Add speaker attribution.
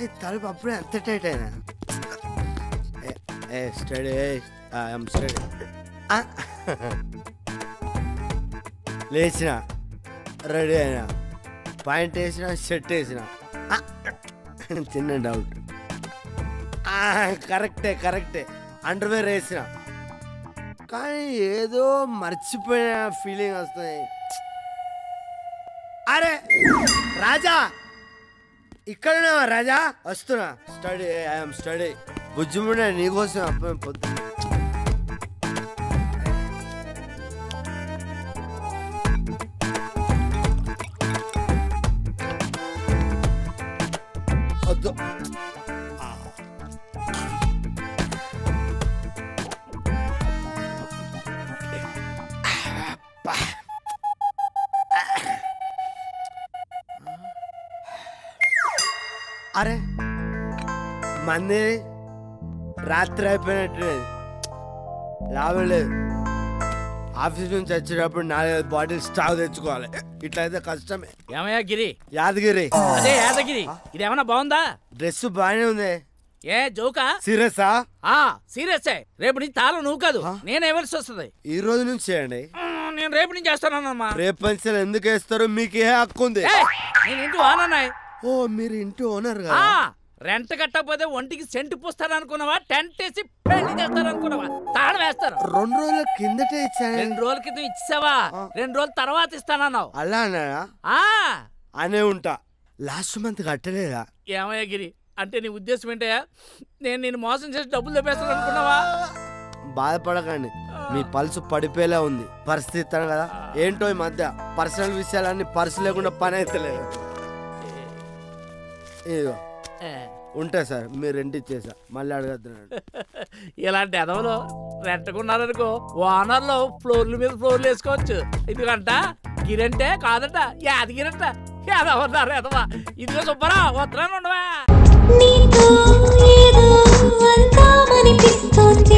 Speaker 1: ఏ, తలుపు అప్పుడే అంత టైట్ అయినా ఏ, ఏ స్టడీ ఐఎమ్ స్టడీ లేచిన రెడీ అయినా పాయింట్ వేసిన షర్ట్ వేసిన ఆ, చిన్న డౌట్ ఆ, కరెక్టే కరెక్టే అండర్వేర్ వేసిన కానీ ఏదో మర్చిపోయిన ఫీలింగ్ వస్తుంది అరే రాజా ఇక్కడ రాజా వస్తున్నా స్టడీ ఐఎమ్ స్టడీ బుజ్జిముండే నీకోసం అప్పుడు పొద్దు వద్దు అరే మంది రాత్రి అయిపోయినట్టు లాభం లేదు ఆఫీస్ నుంచి వచ్చేటప్పుడు నాలుగైదు బాటిల్ స్టాక్ తెచ్చుకోవాలి ఇట్లయితే కష్టమే
Speaker 2: ఏమయ్యా గిరి
Speaker 1: యాదగిరి
Speaker 2: అదే యాదగిరి ఇదేమన్నా బాగుందా
Speaker 1: డ్రెస్ బాగానే ఉంది
Speaker 2: ఏ జోకా
Speaker 1: సీరియసా
Speaker 2: ఆ సీరియస్ రేపు నుంచి తాళం నువ్వు కాదు నేను ఇవ్వాల్సి వస్తుంది
Speaker 1: ఈ రోజు నుంచి చేయండి
Speaker 2: మ్, నేను రేపు నుంచి చేస్తానమ్మా
Speaker 1: రేపు పంచలు ఎందుకు వేస్తారు మీకు ఏ హక్కు ఉంది
Speaker 2: నేను ఇంటి వానన్నాయి
Speaker 1: ఓ మీరు ఇంటి ఓనర్
Speaker 2: ఆ
Speaker 1: కదా
Speaker 2: రెంట్ కట్టకపోతే ఒంటికి సెంటు పూస్తారనుకున్నావా టెంట్ వేసి పెళ్లి చేస్తారనుకున్నావా తాళం వేస్తారు
Speaker 1: రెండు రోజుల కిందటే ఇచ్చాను
Speaker 2: రెండు రోజుల క్రితం ఇచ్చావా రెండు రోజుల తర్వాత ఇస్తానన్నావు
Speaker 1: అలా అన్నాడా
Speaker 2: ఆ
Speaker 1: అనే ఉంటా లాస్ట్ మంత్ కట్టలేదా
Speaker 2: ఏమయ్యా గిరి అంటే నీ ఉద్దేశం ఏంటయ్యా నేను నేను మోసం చేసి డబ్బులు తెప్పేస్తాను అనుకున్నావా
Speaker 1: బాధపడకండి మీ పల్సు పడిపోయేలా ఉంది పరిస్థితి ఇస్తాను కదా ఏంటో ఈ మధ్య పర్సనల్ విషయాలన్నీ పర్సు లేకుండా పని అవుతలేదు ఇదిగో
Speaker 2: ఏ.
Speaker 1: ఉంటాయి సార్ మీరు రెంట్ ఇచ్చేసా మళ్ళీ అడగద్దున్నాడు
Speaker 2: ఇలాంటి ఎదవలు రెంట్కున్నారనుకో ఓనర్లు ఫ్లోర్ల మీద ఫ్లోర్లు వేసుకోవచ్చు ఎందుకంట గిరంటే కాదట యాదగిరంట యాదవన్నారు ఎదవా ఇదిగో సుబ్బరా వస్తున్నాను ఉండవా
Speaker 3: నీతో ఏదో అందామనిపిస్తోంది